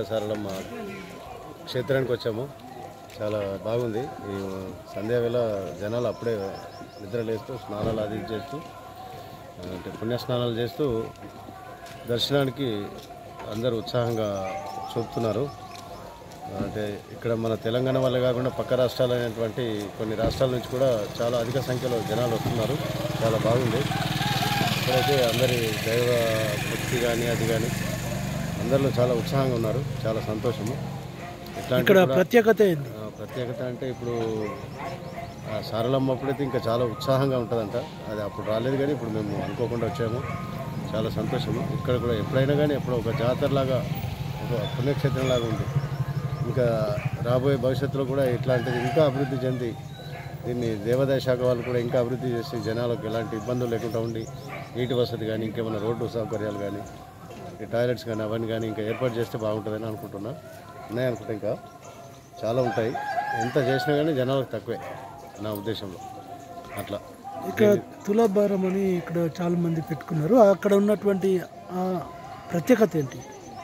సారలమ్మ క్షేత్రానికి వచ్చాము చాలా బాగుంది ఈ సంధ్యావేళ జనాలు అప్పుడే నిద్ర లేస్తూ స్నానాలు అది ఇది చేస్తూ అంటే పుణ్యస్నానాలు చేస్తూ దర్శనానికి అందరూ ఉత్సాహంగా చూపుతున్నారు అంటే ఇక్కడ మన తెలంగాణ వల్ల కాకుండా పక్క రాష్ట్రాలైనటువంటి కొన్ని రాష్ట్రాల నుంచి కూడా చాలా అధిక సంఖ్యలో జనాలు వస్తున్నారు చాలా బాగుంది ఇక్కడైతే అందరి దైవ భక్తి కానీ అది కానీ అందరిలో చాలా ఉత్సాహంగా ఉన్నారు చాలా సంతోషము ఇట్లాంటి ఇక్కడ కూడా- ప్రత్యేకత ఏంది ఆ, ప్రత్యేకత అంటే ఇప్పుడు ఆ సారలమ్మ అప్పుడైతే ఇంకా చాలా ఉత్సాహంగా ఉంటుందంట అది అప్పుడు రాలేదు కానీ ఇప్పుడు మేము అనుకోకుండా వచ్చాము చాలా సంతోషము ఇక్కడ కూడా ఎప్పుడైనా కానీ ఎప్పుడో ఒక జాతరలాగా ఒక పుణ్యక్షేత్రంలాగా ఉంది ఇంకా రాబోయే భవిష్యత్తులో కూడా ఇట్లాంటిది ఇంకా అభివృద్ధి చెంది దీన్ని దేవాదాయ శాఖ వాళ్ళు కూడా ఇంకా అభివృద్ధి చేసి జనాలకు ఎలాంటి ఇబ్బందులు లేకుండా ఉండి నీటి వసతి కానీ ఇంకేమైనా రోడ్డు సౌకర్యాలు కానీ ఈ టాయిలెట్స్ కానీ అవన్నీ కానీ ఇంకా ఏర్పాటు చేస్తే బాగుంటుందని అనుకుంటున్నా ఉన్నాయి అనుకుంటా ఇంకా చాలా ఉంటాయి ఎంత చేసినా కానీ జనాలకు తక్కువే నా ఉద్దేశంలో అట్లా ఇక్కడ తులాభారం అని ఇక్కడ చాలా మంది పెట్టుకున్నారు అక్కడ ఉన్నటువంటి ఆ ప్రత్యేకత ఏంటి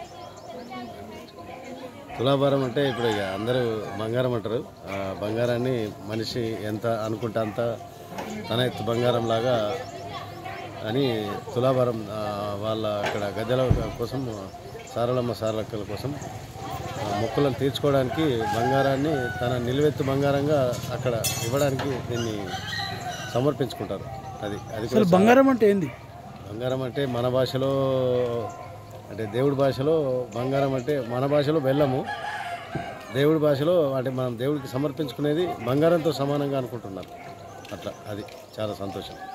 తులాభారం అంటే ఇప్పుడు ఇక అందరూ బంగారం అంటారు ఆ బంగారాన్ని మనిషి ఎంత అనుకుంటే అంత తన ఎత్తు బంగారం లాగా అని తులాభారం ఆ, వాళ్ళ అక్కడ గద్దెల కోసం సారలమ్మ సారలక్కల కోసం ఆ, మొక్కులను తీర్చుకోవడానికి బంగారాన్ని తన నిలువెత్తు బంగారంగా అక్కడ ఇవ్వడానికి దీన్ని సమర్పించుకుంటారు అది అది కూడా అసలు బంగారం అంటే ఏంది బంగారం అంటే మన భాషలో అంటే దేవుడి భాషలో బంగారం అంటే మన భాషలో బెల్లము దేవుడి భాషలో అంటే మనం దేవుడికి సమర్పించుకునేది బంగారంతో సమానంగా అనుకుంటున్నారు అట్లా అది చాలా సంతోషం